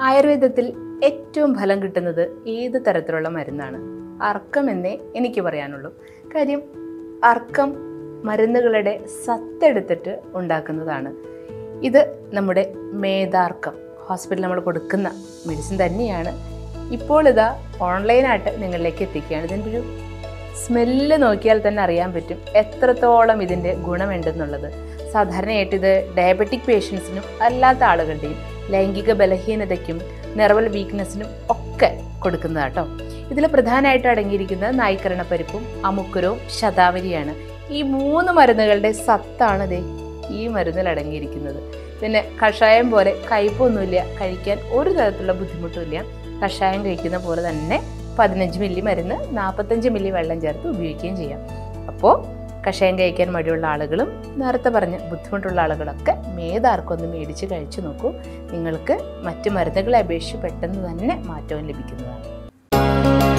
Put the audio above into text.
ആയുർവേദത്തിൽ ഏറ്റവും ഫലം കിട്ടുന്നത് ഏത് തരത്തിലുള്ള മരുന്നാണ് അർക്കം എന്നേ എനിക്ക് പറയാനുള്ളൂ കാര്യം അർക്കം മരുന്നുകളുടെ സത്തെടുത്തിട്ട് ഉണ്ടാക്കുന്നതാണ് ഇത് നമ്മുടെ മേധാർക്കം ഹോസ്പിറ്റലിൽ നമ്മൾ കൊടുക്കുന്ന മെഡിസിൻ തന്നെയാണ് ഇപ്പോൾ ഇതാ ഓൺലൈനായിട്ട് നിങ്ങളിലേക്ക് എത്തിക്കുകയാണ് ഇതിൻ്റെ ഒരു സ്മെല്ല് നോക്കിയാൽ തന്നെ അറിയാൻ പറ്റും എത്രത്തോളം ഇതിൻ്റെ ഗുണമുണ്ടെന്നുള്ളത് സാധാരണയായിട്ട് ഇത് ഡയബറ്റിക് പേഷ്യൻസിനും അല്ലാത്ത ആളുകളുടെയും ലൈംഗിക ബലഹീനതയ്ക്കും നെർവൽ വീക്ക്നെസ്സിനും ഒക്കെ കൊടുക്കുന്നതാട്ടോ ഇതിൽ പ്രധാനമായിട്ട് അടങ്ങിയിരിക്കുന്നത് നായ്ക്കരണപ്പരിപ്പും അമുക്കുരവും ശതാവരിയാണ് ഈ മൂന്ന് മരുന്നുകളുടെ സത്താണ് ദേ ഈ മരുന്നിൽ അടങ്ങിയിരിക്കുന്നത് പിന്നെ കഷായം പോലെ കയ്പൊന്നുമില്ല കഴിക്കാൻ ഒരു തരത്തിലുള്ള ബുദ്ധിമുട്ടുമില്ല കഷായം കഴിക്കുന്ന പോലെ തന്നെ പതിനഞ്ച് മില്ലി മരുന്ന് നാൽപ്പത്തഞ്ച് മില്ലി വെള്ളം ചേർത്ത് ഉപയോഗിക്കുകയും ചെയ്യാം അപ്പോൾ കഷായം കഴിക്കാൻ മടിയുള്ള ആളുകളും നേരത്തെ പറഞ്ഞ ബുദ്ധിമുട്ടുള്ള ആളുകളൊക്കെ മേതാർക്കൊന്ന് മേടിച്ച് കഴിച്ചു നോക്കൂ നിങ്ങൾക്ക് മറ്റ് മരുന്നുകളെ അപേക്ഷിച്ച് പെട്ടെന്ന് തന്നെ മാറ്റവും ലഭിക്കുന്നതാണ്